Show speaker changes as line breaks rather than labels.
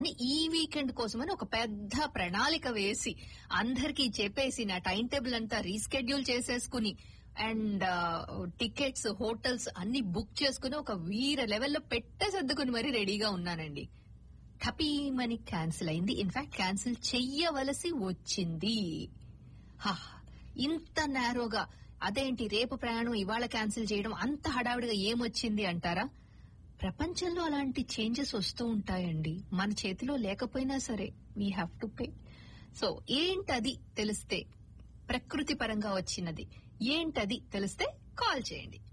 ఈ వీకెండ్ కోసమని ఒక పెద్ద ప్రణాళిక వేసి అందరికీ చెప్పేసి నా టైం టేబుల్ అంతా రీస్కెడ్యూల్ చేసేసుకుని అండ్ టికెట్స్ హోటల్స్ అన్ని బుక్ చేసుకుని ఒక వీర లెవెల్లో పెట్టేసర్దుకుని మరీ రెడీగా ఉన్నానండి టపీమని క్యాన్సిల్ అయింది ఇన్ఫాక్ట్ క్యాన్సిల్ చెయ్యవలసి వచ్చింది హా, ఇంత నేరోగా అదేంటి రేపు ప్రయాణం ఇవాళ క్యాన్సిల్ చేయడం అంత హడావిడిగా ఏమొచ్చింది అంటారా ప్రపంచంలో అలాంటి చేంజెస్ వస్తూ ఉంటాయండి మన చేతిలో లేకపోయినా సరే we have to pay so ఏంటది తెలిస్తే ప్రకృతి పరంగా వచ్చినది ఏంటది తెలిస్తే కాల్ చేయండి